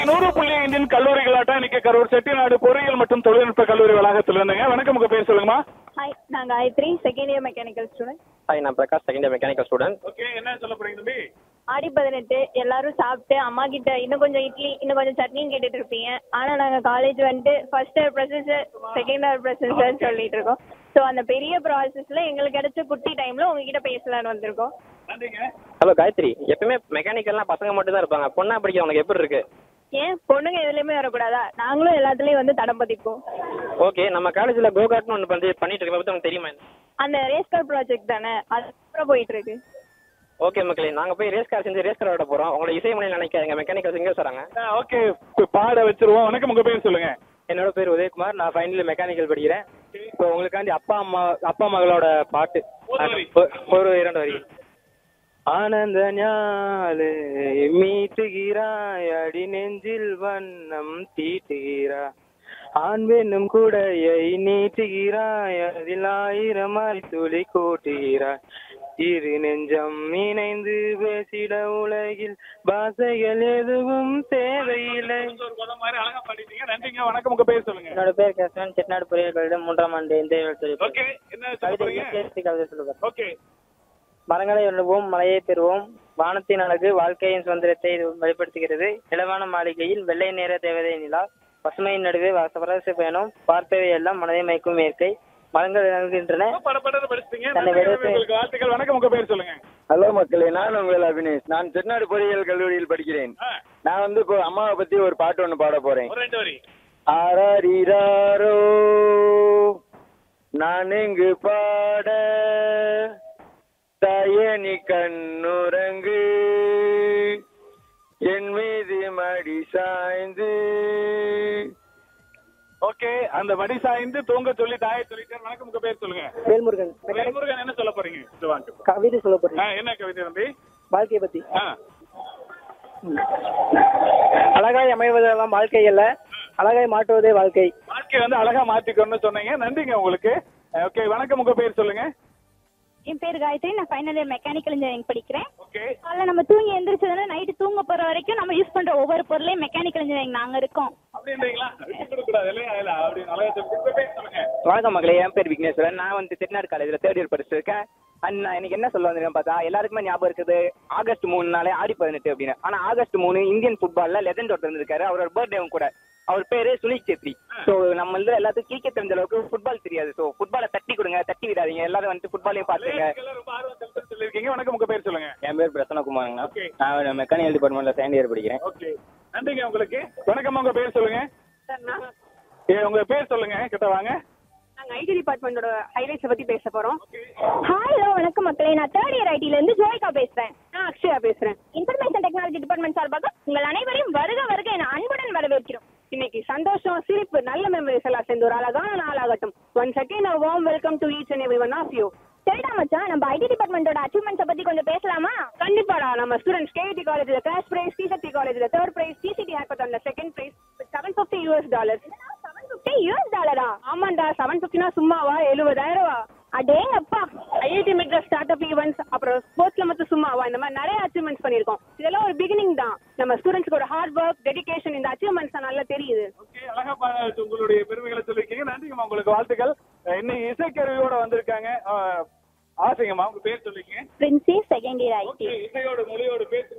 நூறு புள்ளி ஐந்தின் கல்லூரிகளாட்டம் இன்னைக்கு கரூர் செட்டிநாடு பொறியியல் மற்றும் தொழில்நுட்ப கல்லூரி வளாகத்தில் இருந்துங்க வணக்கம் உங்க பேர் சொல்லுங்கம்மா ஹாய் நான் Gayathri second year mechanical student hi நான் Prakash second year mechanical student okay என்ன சொல்ல போறீங்க தம்பி ஆடி பதினெட்டு எல்லாரும் சாப்பிட்டு அம்மா கிட்ட இன்னும் கொஞ்சம் இட்லி இன்னும் கொஞ்சம் சட்னியும் கேட்டுட்டு இருப்பீங்க ஆனா நாங்க காலேஜ் வந்துட்டு first year processor second year processor சொல்லிட்டு இருக்கோம் ஸோ அந்த பெரிய ப்ராசஸ்ல எங்களுக்கு கிடைச்ச குட்டி டைம்ல உங்ககிட்ட பேசலாம்னு வந்திருக்கோம் நன்றிங்க ஹலோ காயத்ரி எப்பவுமே மெக்கானிக்கல்லாம் பசங்க மட்டும் தான் இருப்பாங்க பொண்ணா படிக்க உனக்கு எப்படி இருக்கு ஏன் பொண்ணுங்க எதுலயுமே வரக்கூடாதா நாங்களும் எல்லாத்துலயும் வந்து தடம் பதிப்போம் ஓகே நம்ம காலேஜில் கோகாட்னு ஒன்று பண்ணி பண்ணிட்டு இருக்க பற்றி உங்களுக்கு தெரியுமா அந்த ரேஸ் கார் ப்ராஜெக்ட் தானே அது அப்புறம் போயிட்டு இருக்கு ஓகே மக்களே நாங்கள் போய் ரேஸ் கார் செஞ்சு ரேஸ் கார் விட போகிறோம் உங்களை இசை மணி நினைக்காதீங்க மெக்கானிக்கல் சிங்கர்ஸ் வராங்க ஓகே பாட வச்சிருவோம் வணக்கம் உங்க பேர் சொல்லுங்க என்னோட பேர் உதயகுமார் நான் ஃபைனல் மெக்கானிக்கல் படிக்கிறேன் இப்போ உங்களுக்காண்டி அப்பா அம்மா அப்பா மகளோட பாட்டு ஒரு வரி. ஒ- ஒரு இரண்டு வரி ஆனந்த ஞாலே மீட்டுகிறாய் அடி நெஞ்சில் வண்ணம் தீட்டுகிறாய் ஆண் பெண்ணும் கூடையை நீட்டுகிறாய் அதில் ஆயிரம் துளி கூட்டுகிறாய் இரு நெஞ்சம் இணைந்து பேசிட உலகில் பாஷைகள் எதுவும் தேவையில்லை ஒரு பதம் மாதிரி அழகா பாடிட்டீங்க நன்றிங்க வணக்கம் உங்க பேர் சொல்லுங்க என்னோட பேர் கேசவன் செட்டிநாடு பொறியியல் கல்லூரி மூன்றாம் ஆண்டு இந்த ஓகே என்ன சொல்ல போறீங்க கவிதை சொல்லுவார் ஓகே மரங்களை எண்ணுவோம் மழையை பெறுவோம் வானத்தின் அழகு வாழ்க்கையின் சுதந்திரத்தை இது வெளிப்படுத்துகிறது இளவான மாளிகையில் வெள்ளை நேர தேவதை நிலா பசுமையின் நடுவே வசவரசு பயணம் பார்ப்பவை எல்லாம் மனதை மயக்கும் இயற்கை மரங்கள் இறங்குகின்றன படப்பட படிச்சிட்டீங்க தன்னை நன்றி, விடுத்து- உங்களுக்கு வாழ்த்துக்கள் வணக்கம் உங்க பேர் சொல்லுங்க ஹலோ மக்களே நான் உங்கள் அபினேஷ் நான் செட்டிநாடு பொறியியல் கல்லூரியில் படிக்கிறேன் ஆ, நான் வந்து இப்போ அம்மாவை பத்தி ஒரு பாட்டு ஒன்று பாட போறேன் ஒரு ரெண்டு வரி ஆராரிராரோ நான் எங்கு பாட தயனி கண்ணுறங்கு என் மீது மடி சாய்ந்து ஓகே அந்த வடி சாய்ந்து தூங்க சொல்லி தாயை சொல்லிட்டார் வணக்கம் உங்க பேர் சொல்லுங்க வேல்முருகன் வேல்முருகன் என்ன சொல்ல போறீங்க இது வாங்க கவிதை சொல்ல போறேன் ஆ, என்ன கவிதை தம்பி வாழ்க்கையை பத்தி ஆ, அழகாய் அமைவதெல்லாம் வாழ்க்கை அல்ல அழகாய் மாற்றுவதே வாழ்க்கை வாழ்க்கையை வந்து அழகா மாத்திக்கணும்னு சொன்னீங்க நன்றிங்க உங்களுக்கு ஓகே வணக்கம் உங்க பேர் சொல்லுங்க என் பேர் காயத்ரி நான் ஃபைனல் இயர் மெக்கானிக்கல் இன்ஜினியரிங் படிக்கிறேன் ஓகே காலைல நம்ம தூங்கி எந்திரிச்சதுல நைட்டு தூங்க போற வரைக்கும் நம்ம யூஸ் பண்ற ஒவ்வொரு பொருளையும் மெக்கானிக்கல் இன்ஜினியரிங் நாங்க இருக்கோம் அப்படின்றீங்களா விட்டு கொடுக்க கூடாது இல்லையா இல்ல அப்படி அழகா சொல்லி உங்க பேர் சொல்லுங்க வணக்கம் மகளே என் பேர் விக்னேஸ்வரன் நான் வந்து செட்டிநாடு காலேஜில் தேர்ட் இயர் படிச்சிருக்கேன் அண்ட் நான் எனக்கு என்ன சொல்ல வந்திருக்கேன் பார்த்தா எல்லாருக்குமே ஞாபகம் இருக்குது ஆகஸ்ட் மூணு நாளே ஆடி பதினெட்டு அப்படின்னு ஆனா ஆகஸ்ட் மூணு இந்தியன் ஃபுட்பால்ல லெஜண்ட் ஒருத்தர் இருந்திருக்காரு அவரோட பர்த்டேவும் கூட அவர் பேரு சுனில் சேத்ரி ஸோ நம்ம வந்து எல்லாத்துக்கும் கிரிக்கெட் தெரிஞ்ச அளவுக்கு ஃபுட்பால் தெரியாது ஸோ ஃபுட்பாலை தட்டி கொடுங்க தட்டி விடாதீங்க எல்லாரும் வந்து ஃபுட்பாலையும் பார்த்துங்க லேடிஸ்க்கெல்லாம் ரொம்ப ஆர்வம் செலுத்துன்னு சொல்லியிருக்கீங்க வணக்கம் உங்க பேர் சொல்லுங்க என் பேர் பிரசன்னகுமாருங்கண்ணா Okay. நான் மெக்கானிக்கல் டிபார்ட்மெண்ட்ல செகண்ட் இயர் படிக்கிறேன் ஓகே நன்றிங்க உங்களுக்கு வணக்கம் உங்க பேர் சொல்லுங்க ஏ உங்க பேர் சொல்லுங்க கிட்ட வாங்க நாங்க ஐடி டிபார்ட்மெண்டோட ஹைலைட்ஸை பத்தி பேச போறோம் ஹாய் ஹலோ வணக்கம் மக்களே நான் தேர்ட் இயர் ஐடில இருந்து ஜோய்கா பேசுறேன் நான் அக்ஷயா பேசுறேன் இன்ஃபர்மேஷன் டெக்னாலஜி டிபார்ட்மெண்ட் சார்பாக உங்கள் அனைவரையும் வருக வருக என அன்புடன் வரவேற்கிறோம் இன்னைக்கு சந்தோஷம் சிரிப்பு நல்ல மெமரிஸ் எல்லாம் சேர்ந்து ஒரு அழகான நாளாகட்டும் one second warm welcome to each and every one of you சரிடா மச்சான் நம்ம ஐடி டிபார்ட்மெண்டோட அச்சீவ்மெண்ட்ஸை பத்தி கொஞ்சம் பேசலாமா கண்டிப்பாடா நம்ம ஸ்டூடெண்ட்ஸ் கேடி காலேஜ்ல கேஷ் பிரைஸ் டிசக்தி காலேஜ்ல தேர்ட் பிரைஸ் டிசிடி ஹேக்கத்தான்ல second prize seven fifty US dollars seven fifty US டாலரா ஆமாண்டா செவன் ஃபிஃப்டினா சும்மாவா எழுபதாயிரம் ரூபா அடேங்கப்பா IIT Madras start up events அப்புறம் ஸ்போர்ட்ஸ்ல மட்டும் சும்மாவா இந்த மாதிரி நிறைய அச்சீவ்மெண்ட்ஸ் பண்ணியிருக்கோம் இதெல்லாம் ஒரு பிகினிங் தான் நம்ம ஸ்டூடெண்ட்ஸ்க்கு ஒரு ஹார்ட் ஒர்க் டெடிகேஷன் இந்த அச்சீவ்மெண்ட்ஸ் நல்லா தெரியுது ஓகே அழகா பா- உங்களுடைய பெருமைகளை சொல்லியிருக்கீங்க நன்றிங்கம்மா உங்களுக்கு வாழ்த்துக்கள் இன்னைக்கு இசைக்கருவியோட வந்திருக்காங்க ஆ, ஆசைங்கம்மா உங்க பேர் சொல்லிங்க Princy second year IT okay இசையோட மொழியோட பேர்